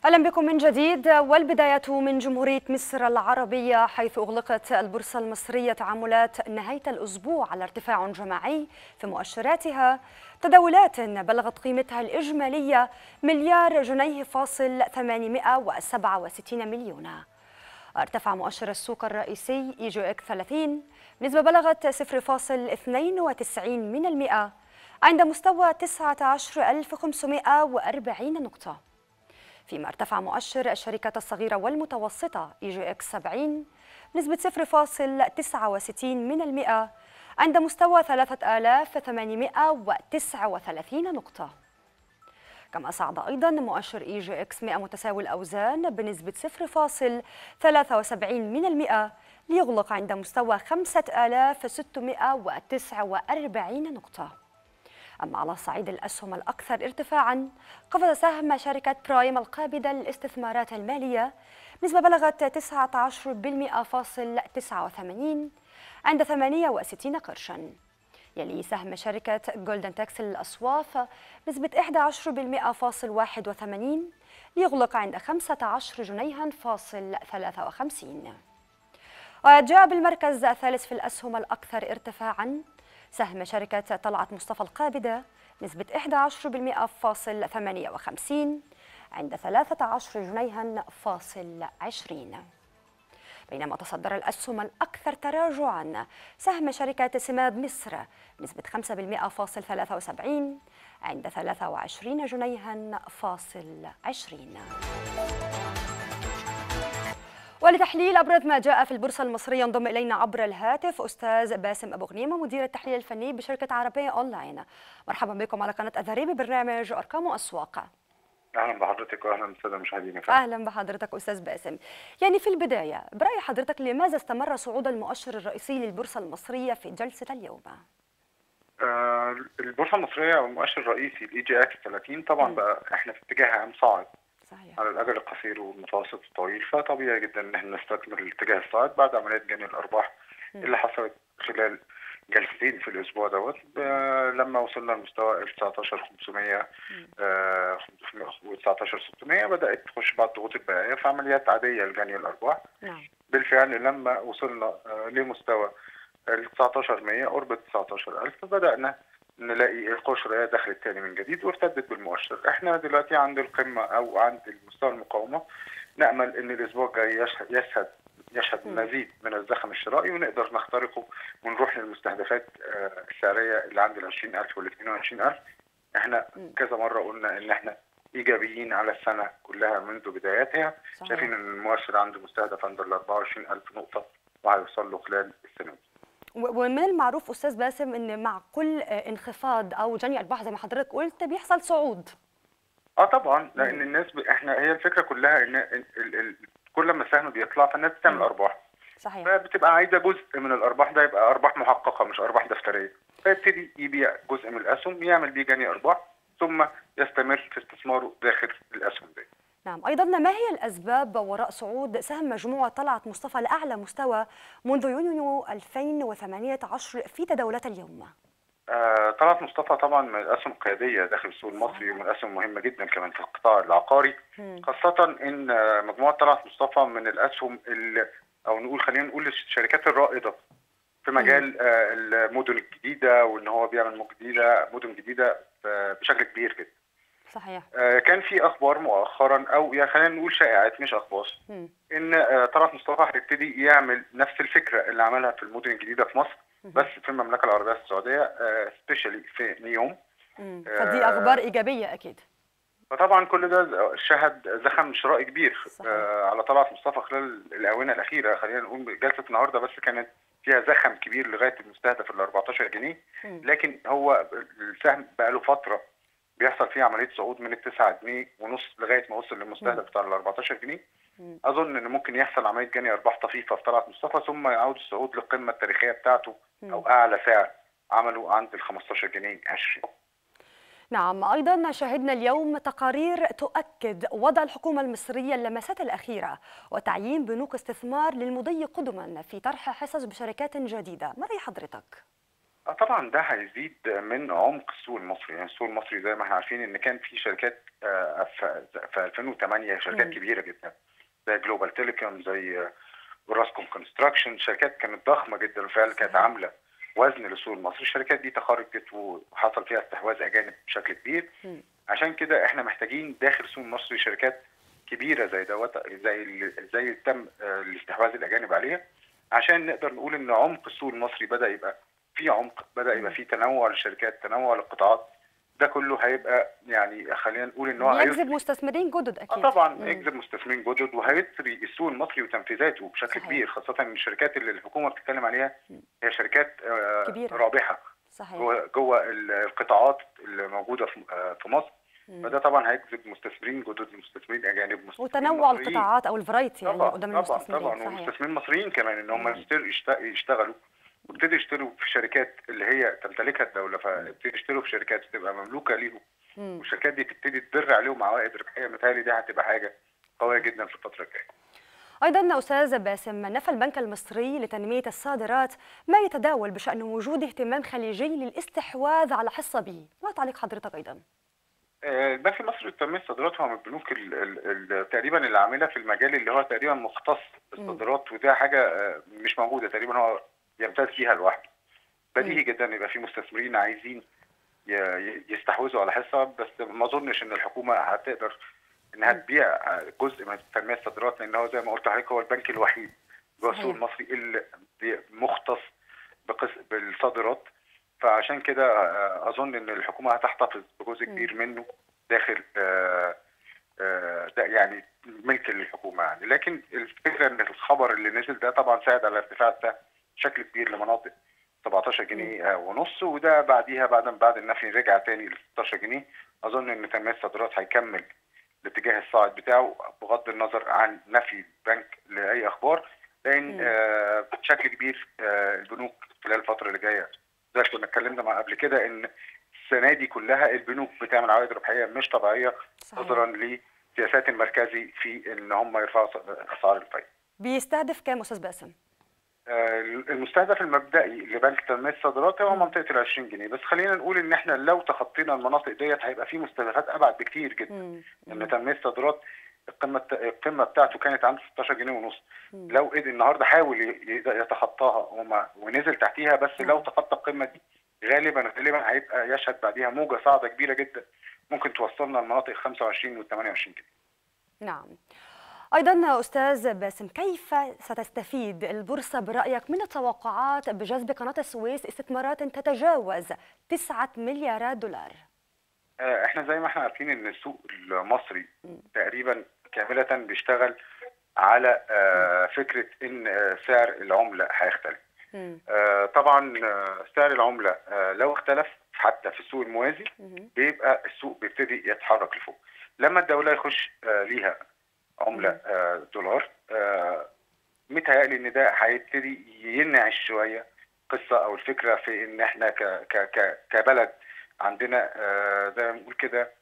اهلا بكم من جديد والبدايه من جمهوريه مصر العربيه حيث اغلقت البورصه المصريه تعاملات نهايه الاسبوع على ارتفاع جماعي في مؤشراتها تداولات بلغت قيمتها الاجماليه مليار جنيه فاصل 867 مليون ارتفع مؤشر السوق الرئيسي اي جي اكس 30 نسبه بلغت 0.92 من المئة عند مستوى 19540 نقطه فيما ارتفع مؤشر الشركات الصغيرة والمتوسطة اي جي اكس 70 بنسبة 0.69 من المئة عند مستوى 3839 نقطة كما صعد أيضا مؤشر اي جي اكس 100 متساوي الأوزان بنسبة 0.73 من المئة ليغلق عند مستوى 5649 نقطة أما على صعيد الأسهم الأكثر ارتفاعا قفز سهم شركة برايم القابضة للاستثمارات المالية نسبة بلغت 19.89 عند 68 قرشا يلي سهم شركة جولدن تاكس للأصواف نسبة 11.81 ليغلق عند 15 جنيها فاصل 53 وجاء بالمركز الثالث في الأسهم الأكثر ارتفاعا سهم شركة طلعت مصطفى القابضة نسبة 11% فاصل 58 عند 13 جنيها فاصل 20 بينما تصدر الأسهم الأكثر تراجعا سهم شركة سماد مصر نسبة 5% فاصل 73 عند 23 جنيها فاصل 20 ولتحليل ابرز ما جاء في البورصه المصريه انضم الينا عبر الهاتف استاذ باسم ابو غنيمه مدير التحليل الفني بشركه عربيه اونلاين مرحبا بكم على قناه اثري ببرنامج ارقام واسواق اهلا بحضرتك واهلا بالساده المشاهدين اهلا بحضرتك استاذ باسم يعني في البدايه براي حضرتك لماذا استمر صعود المؤشر الرئيسي للبورصه المصريه في جلسه اليوم آه البورصه المصريه او المؤشر الرئيسي الاي جي اكس 30 طبعا م. بقى احنا في اتجاه عام صاعد صحيح. على الاجل القصير والمتوسط والطويل فطبيعي جدا ان احنا نستثمر الاتجاه الصاعد بعد عمليه جني الارباح م. اللي حصلت خلال جلستين في الاسبوع دوت لما وصلنا لمستوى ال 19500 و 19600 بدات تخش بعض الضغوط البيعيه في عمليات عاديه لجني الارباح نعم. بالفعل لما وصلنا لمستوى ال 19100 قرب 19000 بدانا نلاقي القوى الشرائيه دخلت تاني من جديد وارتدت بالمؤشر احنا دلوقتي عند القمه او عند المستوى المقاومه نامل ان الاسبوع الجاي يشهد يشهد مزيد من الزخم الشرائي ونقدر نخترقه ونروح للمستهدفات السعريه اللي عند ال 20000 وال 22000 احنا كذا مره قلنا ان احنا ايجابيين على السنه كلها منذ بداياتها صحيح. شايفين ان المؤشر عنده مستهدف عند ال 24000 نقطه وهيوصل له خلال السنه دي ومن المعروف استاذ باسم ان مع كل انخفاض او جني ارباح زي ما حضرتك قلت بيحصل صعود اه طبعا لان الناس ب... احنا هي الفكره كلها ان ال... ال... ال... كل ما السهم بيطلع فالناس بتعمل ارباح صحيح فبتبقى عايزه جزء من الارباح ده يبقى ارباح محققه مش ارباح دفتريه فيبتدي يبيع جزء من الاسهم يعمل بيه جني ارباح ثم يستمر في استثماره داخل الاسهم دي نعم ايضا ما هي الاسباب وراء صعود سهم مجموعه طلعت مصطفى لاعلى مستوى منذ يونيو 2018 في تداولات اليوم آه طلعت مصطفى طبعا من الاسهم القياديه داخل السوق المصري ومن الاسهم مهمه جدا كمان في القطاع العقاري مم. خاصه ان مجموعه طلعت مصطفى من الاسهم اللي او نقول خلينا نقول الشركات الرائده في مجال آه المدن الجديده وان هو بيعمل مدن جديده مدن جديده بشكل كبير جدا صحيح آه كان في اخبار مؤخرا او يعني خلينا نقول شائعات مش اخبار مم. ان آه طلعت مصطفى هيبتدي يعمل نفس الفكره اللي عملها في المدن الجديده في مصر بس في المملكه العربيه السعوديه سبيشالي في نيوم مم. فدي اخبار ايجابيه اكيد فطبعا كل ده شهد زخم شرائي كبير صحيح. آه على طلعت مصطفى خلال الاونه الاخيره خلينا نقول جلسه النهارده بس كانت فيها زخم كبير لغايه المستهدف ال 14 جنيه مم. لكن هو السهم بقى له فتره بيحصل فيه عمليه صعود من ال 9 جنيه ونص لغايه ما وصل للمستهدف بتاع ال 14 جنيه مم. اظن ان ممكن يحصل عمليه جني ارباح طفيفه في طلعت مصطفى ثم يعود الصعود للقمه التاريخيه بتاعته مم. او اعلى سعر عمله عند ال 15 جنيه 20 نعم أيضا شهدنا اليوم تقارير تؤكد وضع الحكومة المصرية اللمسات الأخيرة وتعيين بنوك استثمار للمضي قدما في طرح حصص بشركات جديدة ما رأي حضرتك؟ اه طبعا ده هيزيد من عمق السوق المصري يعني السوق المصري زي ما احنا عارفين ان كان في شركات آه، في في 2008 شركات مم. كبيره جدا زي جلوبال تيليكوم زي وراسكوم كونستراكشن شركات كانت ضخمه جدا وفعلا كانت صحيح. عامله وزن للسوق المصري الشركات دي تخرجت وحصل فيها استحواذ اجانب بشكل كبير مم. عشان كده احنا محتاجين داخل السوق المصري شركات كبيره زي دوت زي ال- زي اللي تم آه، الاستحواذ الاجانب عليها عشان نقدر نقول ان عمق السوق المصري بدا يبقى في عمق بدا يبقى في تنوع للشركات تنوع للقطاعات ده كله هيبقى يعني خلينا نقول ان هو يجذب هيثري مستثمرين جدد اه اكيد طبعا مم. يجذب مستثمرين جدد وهيثري السوق المصري وتنفيذاته بشكل صحيح. كبير خاصه ان الشركات اللي الحكومه بتتكلم عليها هي شركات آه، كبيرة. رابحه صحيح جوه جوه ال- القطاعات اللي موجوده في آه، في مصر مم. فده طبعا هيجذب مستثمرين جدد مستثمرين اجانب مستثمرين وتنوع مصريين. القطاعات او الفرايتي يعني طبعا قدام طبعا المستثمرين طبعا صحيح ومستثمرين مصريين كمان ان هم مم. يشتر- يشت- يشتغلوا وابتدوا يشتروا في شركات اللي هي تمتلكها الدوله فابتدوا يشتروا في شركات تبقى مملوكه ليهم مم. والشركات دي تبتدي تدر عليهم عوائد ربحيه متهيألي دي هتبقى حاجه قويه جدا في الفتره الجايه ايضا استاذ باسم نفى البنك المصري لتنميه الصادرات ما يتداول بشان وجود اهتمام خليجي للاستحواذ على حصه به ما تعليق حضرتك ايضا آه، البنك المصري لتنميه الصادرات هو من البنوك ال- ال- ال- تقريبا اللي عامله في المجال اللي هو تقريبا مختص بالصادرات وده حاجه آه، مش موجوده تقريبا هو يمتاز فيها لوحده بديهي جدا يبقى في مستثمرين عايزين ي- ي- يستحوذوا على حصه بس ما اظنش ان الحكومه هتقدر انها تبيع جزء من تنميه الصادرات لان هو زي ما قلت لحضرتك هو البنك الوحيد جوه السوق صحيح. المصري اللي بي- مختص بقس- بالصادرات فعشان كده آه، اظن ان الحكومه هتحتفظ بجزء مم. كبير منه داخل آه، آه، ده يعني ملك للحكومه يعني لكن الفكره ان الخبر اللي نزل ده طبعا ساعد على ارتفاع السهم بشكل كبير لمناطق 17 جنيه آه، ونص وده بعديها بعد بعد النفي رجع تاني ل 16 جنيه اظن ان تنميه الصادرات هيكمل الاتجاه الصاعد بتاعه بغض النظر عن نفي البنك لاي اخبار لان مم. آه بشكل كبير آه البنوك خلال الفتره اللي جايه زي ما كنا اتكلمنا مع قبل كده ان السنه دي كلها البنوك بتعمل عوائد ربحيه مش طبيعيه صحيح. نظرا لسياسات المركزي في ان هم يرفعوا اسعار الفايده. بيستهدف كام استاذ باسم آه، المستهدف المبدئي لبنك تنميه الصادرات هو منطقه ال 20 جنيه بس خلينا نقول ان احنا لو تخطينا المناطق ديت هيبقى في مستهدفات ابعد بكتير جدا مم. ان تنميه الصادرات القمه القمه بتاعته كانت عند 16 جنيه ونص مم. لو قدر النهارده حاول ي- ي- يتخطاها وما ونزل تحتيها بس نعم. لو تخطى القمه دي غالبا غالبا هيبقى يشهد بعديها موجه صاعده كبيره جدا ممكن توصلنا لمناطق 25 وال 28 جنيه نعم ايضا استاذ باسم كيف ستستفيد البورصه برايك من التوقعات بجذب قناه السويس استثمارات تتجاوز 9 مليارات دولار آه، احنا زي ما احنا عارفين ان السوق المصري تقريبا كامله بيشتغل على آه، فكره ان آه، سعر العمله هيختلف مم. آه، طبعا آه، سعر العمله آه، لو اختلف حتى في السوق الموازي مم. بيبقى السوق بيبتدي يتحرك لفوق لما الدوله يخش آه، ليها عمله آه، دولار آه، متهيألي ان ده هيبتدي ينعش شويه قصه او الفكره في ان احنا ك ك ك كبلد عندنا آه، زي ما بنقول كده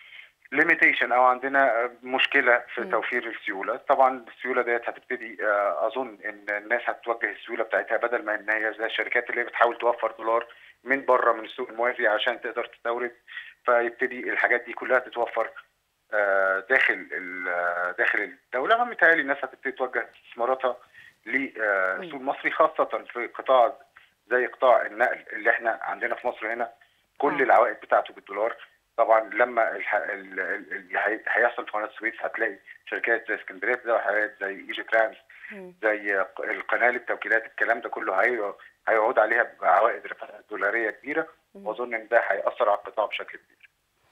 ليميتيشن او عندنا آه، مشكله في مم. توفير السيوله طبعا السيوله ديت هتبتدي آه، اظن ان الناس هتوجه السيوله بتاعتها بدل ما ان هي زي الشركات اللي هي بتحاول توفر دولار من بره من السوق الموازي عشان تقدر تستورد فيبتدي الحاجات دي كلها تتوفر آه، داخل ال- آه، داخل الدوله فمتهيألي الناس هتبتدي توجه استثماراتها للسوق المصري خاصه في قطاع زي قطاع النقل اللي احنا عندنا في مصر هنا كل آه. العوائد بتاعته بالدولار طبعا لما الح... ال... ال... اللي هي- هيحصل في قناه السويس هتلاقي شركات زي اسكندريه زي حاجات زي ايجيبت رامز مم. زي ق- القناه للتوكيلات الكلام ده كله هي... هيعود عليها بعوائد دولاريه كبيره واظن ان ده هياثر على القطاع بشكل كبير.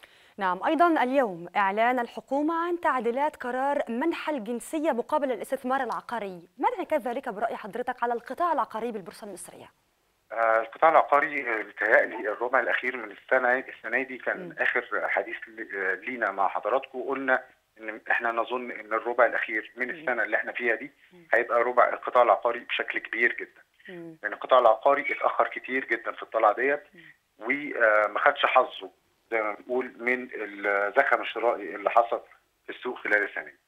نعم أيضا اليوم إعلان الحكومة عن تعديلات قرار منح الجنسية مقابل الاستثمار العقاري ما انعكاس ذلك برأي حضرتك على القطاع العقاري بالبورصة المصرية؟ آه، القطاع العقاري آه، بيتهيألي الربع الأخير من السنة السنة دي كان مم. آخر حديث ل- آه، لينا مع حضراتكم قلنا إن إحنا نظن إن الربع الأخير من السنة اللي إحنا فيها دي هيبقى ربع القطاع العقاري بشكل كبير جدا مم. لأن القطاع العقاري اتأخر كتير جدا في الطلعة ديت وما خدش حظه زي ما بنقول من الزخم الشرائي اللي حصل في السوق خلال السنة دي.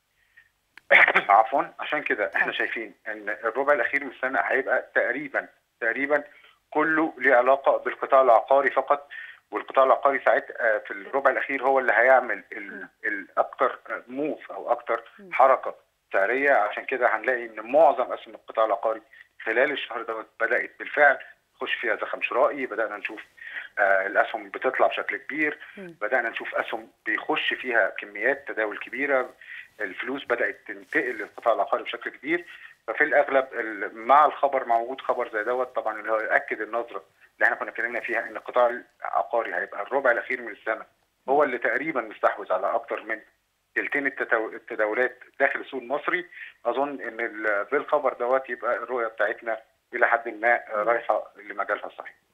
عفوا عشان كده احنا شايفين ان الربع الاخير من السنه هيبقى تقريبا تقريبا كله ليه علاقه بالقطاع العقاري فقط والقطاع العقاري ساعتها في الربع الاخير هو اللي هيعمل الاكثر موف او اكثر حركه سعريه عشان كده هنلاقي ان معظم اسهم القطاع العقاري خلال الشهر دوت بدات بالفعل تخش فيها زخم شرائي بدانا نشوف آه الاسهم بتطلع بشكل كبير م. بدانا نشوف اسهم بيخش فيها كميات تداول كبيره الفلوس بدات تنتقل للقطاع العقاري بشكل كبير ففي الاغلب مع الخبر مع وجود خبر زي دوت طبعا اللي هو ياكد النظره اللي احنا كنا اتكلمنا فيها ان القطاع العقاري هيبقى الربع الاخير من السنه هو اللي تقريبا مستحوذ على اكثر من تلتين التداولات داخل السوق المصري اظن ان بالخبر دوت يبقى الرؤيه بتاعتنا الى حد ما رايحه لمجالها الصحيح